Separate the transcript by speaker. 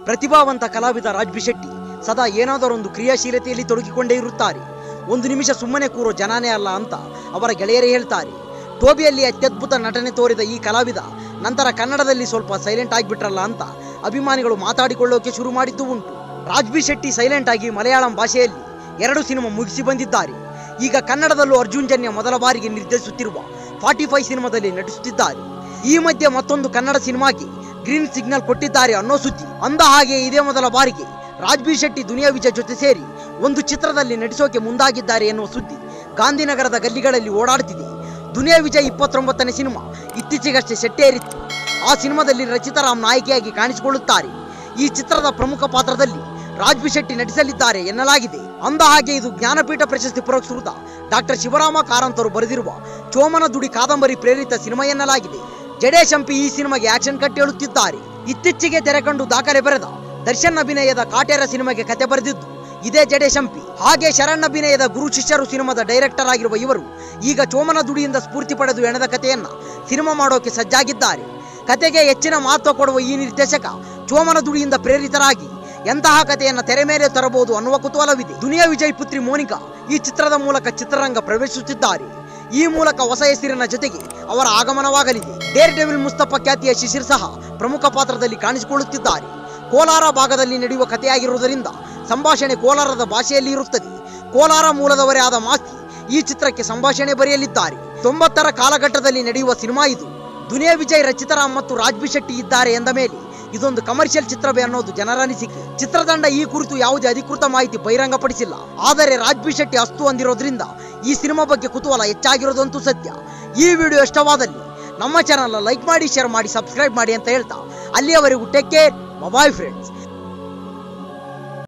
Speaker 1: ಪ್ರತಿಭಾವಂತ ಕಲಾವಿದ ರಾಜ್ ಬಿ ಶೆಟ್ಟಿ ಸದಾ ಏನಾದರೊಂದು ಕ್ರಿಯಾಶೀಲತೆಯಲ್ಲಿ ತೊಡಗಿಕೊಂಡೇ ಇರುತ್ತಾರೆ ಒಂದು ನಿಮಿಷ ಸುಮ್ಮನೆ ಕೂರೋ ಜನನೇ ಅಲ್ಲ ಅಂತ ಅವರ ಗೆಳೆಯರೇ ಹೇಳ್ತಾರೆ ಟೋಬಿಯಲ್ಲಿ ಅತ್ಯದ್ಭುತ ನಟನೆ ತೋರಿದ ಈ ಕಲಾವಿದ ನಂತರ ಕನ್ನಡದಲ್ಲಿ ಸ್ವಲ್ಪ ಸೈಲೆಂಟ್ ಆಗಿಬಿಟ್ರಲ್ಲ ಅಂತ ಅಭಿಮಾನಿಗಳು ಮಾತಾಡಿಕೊಳ್ಳೋಕೆ ಶುರು ಮಾಡಿದ್ದು ಉಂಟು ರಾಜ್ ಬಿ ಶೆಟ್ಟಿ ಸೈಲೆಂಟ್ ಆಗಿ ಮಲಯಾಳಂ ಭಾಷೆಯಲ್ಲಿ ಎರಡು ಸಿನಿಮಾ ಮುಗಿಸಿ ಬಂದಿದ್ದಾರೆ ಈಗ ಕನ್ನಡದಲ್ಲೂ ಅರ್ಜುನ್ ಜನ್ಯ ಮೊದಲ ಬಾರಿಗೆ ನಿರ್ದೇಶಿಸುತ್ತಿರುವ ಫಾರ್ಟಿ ಫೈವ್ ಸಿನಿಮಾದಲ್ಲಿ ನಟಿಸುತ್ತಿದ್ದಾರೆ ಈ ಮಧ್ಯೆ ಮತ್ತೊಂದು ಕನ್ನಡ ಸಿನಿಮಾಗೆ ಗ್ರೀನ್ ಸಿಗ್ನಲ್ ಕೊಟ್ಟಿದ್ದಾರೆ ಅನ್ನೋ ಸುದ್ದಿ ಅಂದ ಹಾಗೆ ಇದೇ ಮೊದಲ ಬಾರಿಗೆ ರಾಜ್ ಬಿ ಶೆಟ್ಟಿ ದುನಿಯಾ ವಿಜಯ್ ಜೊತೆ ಸೇರಿ ಒಂದು ಚಿತ್ರದಲ್ಲಿ ನಟಿಸೋಕೆ ಮುಂದಾಗಿದ್ದಾರೆ ಎನ್ನುವ ಸುದ್ದಿ ಗಾಂಧಿನಗರದ ಗಲ್ಲಿಗಳಲ್ಲಿ ಓಡಾಡುತ್ತಿದೆ ದುನಿಯಾ ವಿಜಯ್ ಇಪ್ಪತ್ತೊಂಬತ್ತನೇ ಸಿನಿಮಾ ಇತ್ತೀಚೆಗಷ್ಟೇ ಸೆಟ್ಟೇರಿತ್ತು ಆ ಸಿನಿಮಾದಲ್ಲಿ ರಚಿತಾರಾಮ್ ನಾಯಕಿಯಾಗಿ ಕಾಣಿಸಿಕೊಳ್ಳುತ್ತಾರೆ ಈ ಚಿತ್ರದ ಪ್ರಮುಖ ಪಾತ್ರದಲ್ಲಿ ರಾಜ್ ಬಿ ಶೆಟ್ಟಿ ನಟಿಸಲಿದ್ದಾರೆ ಎನ್ನಲಾಗಿದೆ ಅಂದ ಹಾಗೆ ಇದು ಜ್ಞಾನಪೀಠ ಪ್ರಶಸ್ತಿ ಪುರಸ್ಕೃತ ಡಾಕ್ಟರ್ ಶಿವರಾಮ ಕಾರಂತರು ಬರೆದಿರುವ ಚೋಮನ ದುಡಿ ಕಾದಂಬರಿ ಪ್ರೇರಿತ ಸಿನಿಮಾ ಎನ್ನಲಾಗಿದೆ ಜಡೇಶ್ ಹಂಪಿ ಈ ಸಿನಿಮಾಗೆ ಆಕ್ಷನ್ ಕಟ್ ಹೇಳುತ್ತಿದ್ದಾರೆ ಇತ್ತೀಚೆಗೆ ತೆರೆಕಂಡು ದಾಖಲೆ ಬರೆದ ದರ್ಶನ್ ಅಭಿನಯದ ಕಾಟೇರ ಸಿನಿಮಾಗೆ ಕತೆ ಬರೆದಿದ್ದು ಇದೇ ಜಡೇಶ್ ಹಂಪಿ ಹಾಗೆ ಶರಣ್ ಅಭಿನಯದ ಗುರು ಶಿಷ್ಯರು ಸಿನಿಮಾದ ಡೈರೆಕ್ಟರ್ ಆಗಿರುವ ಇವರು ಈಗ ಚೋಮನ ದುಡಿಯಿಂದ ಸ್ಫೂರ್ತಿ ಪಡೆದು ಎಣೆದ ಕಥೆಯನ್ನ ಸಿನಿಮಾ ಮಾಡೋಕೆ ಸಜ್ಜಾಗಿದ್ದಾರೆ ಕತೆಗೆ ಹೆಚ್ಚಿನ ಮಹತ್ವ ಕೊಡುವ ಈ ನಿರ್ದೇಶಕ ಚೋಮನ ದುಡಿಯಿಂದ ಪ್ರೇರಿತರಾಗಿ ಎಂತಹ ಕಥೆಯನ್ನ ತೆರೆ ಮೇಲೆ ತರಬಹುದು ಅನ್ನುವ ಕುತೂಹಲವಿದೆ ದುನಿಯಾ ವಿಜಯ್ ಪುತ್ರಿ ಮೋನಿಕಾ ಈ ಚಿತ್ರದ ಮೂಲಕ ಚಿತ್ರರಂಗ ಪ್ರವೇಶಿಸುತ್ತಿದ್ದಾರೆ ಈ ಮೂಲಕ ಹೊಸ ಹೆಸರಿನ ಜೊತೆಗೆ ಅವರ ಆಗಮನವಾಗಲಿದೆ ಡೇರ್ ಡೆವಿಲ್ ಮುಸ್ತಫಾ ಖ್ಯಾತಿಯ ಶಿಶಿರ್ ಸಹ ಪ್ರಮುಖ ಪಾತ್ರದಲ್ಲಿ ಕಾಣಿಸಿಕೊಳ್ಳುತ್ತಿದ್ದಾರೆ ಕೋಲಾರ ಭಾಗದಲ್ಲಿ ನಡೆಯುವ ಕಥೆಯಾಗಿರುವುದರಿಂದ ಸಂಭಾಷಣೆ ಕೋಲಾರದ ಭಾಷೆಯಲ್ಲಿ ಇರುತ್ತದೆ ಕೋಲಾರ ಮೂಲದವರೇ ಆದ ಮಾಸ್ತಿ ಈ ಚಿತ್ರಕ್ಕೆ ಸಂಭಾಷಣೆ ಬರೆಯಲಿದ್ದಾರೆ ತೊಂಬತ್ತರ ಕಾಲಘಟ್ಟದಲ್ಲಿ ನಡೆಯುವ ಸಿನಿಮಾ ಇದು ದುನಿಯಾ ವಿಜಯ್ ರಚಿತಾರಾಮ್ ಮತ್ತು ರಾಜ್ ಬಿ ಶೆಟ್ಟಿ ಇದ್ದಾರೆ ಎಂದ ಮೇಲೆ ಇದೊಂದು ಕಮರ್ಷಿಯಲ್ ಚಿತ್ರವೇ ಅನ್ನೋದು ಜನರ ಅನಿಸಿಕೆ ಚಿತ್ರತಂಡ ಈ ಕುರಿತು ಯಾವುದೇ ಅಧಿಕೃತ ಮಾಹಿತಿ ಬಹಿರಂಗಪಡಿಸಿಲ್ಲ ಆದರೆ ರಾಜ್ ಬಿ ಶೆಟ್ಟಿ ಅಸ್ತು ಅಂದಿರೋದ್ರಿಂದ ಈ ಸಿನಿಮಾ ಬಗ್ಗೆ ಕುತೂಹಲ ಹೆಚ್ಚಾಗಿರೋದಂತೂ ಸತ್ಯ ಈ ವಿಡಿಯೋ ಇಷ್ಟವಾದಲ್ಲಿ ನಮ್ಮ ಚಾನಲ್ ಲೈಕ್ ಮಾಡಿ ಶೇರ್ ಮಾಡಿ ಸಬ್ಸ್ಕ್ರೈಬ್ ಮಾಡಿ ಅಂತ ಹೇಳ್ತಾ ಅಲ್ಲಿಯವರೆಗೂ ಟೇಕ್ ಕೇರ್ ಬಾಯ್ ಫ್ರೆಂಡ್ಸ್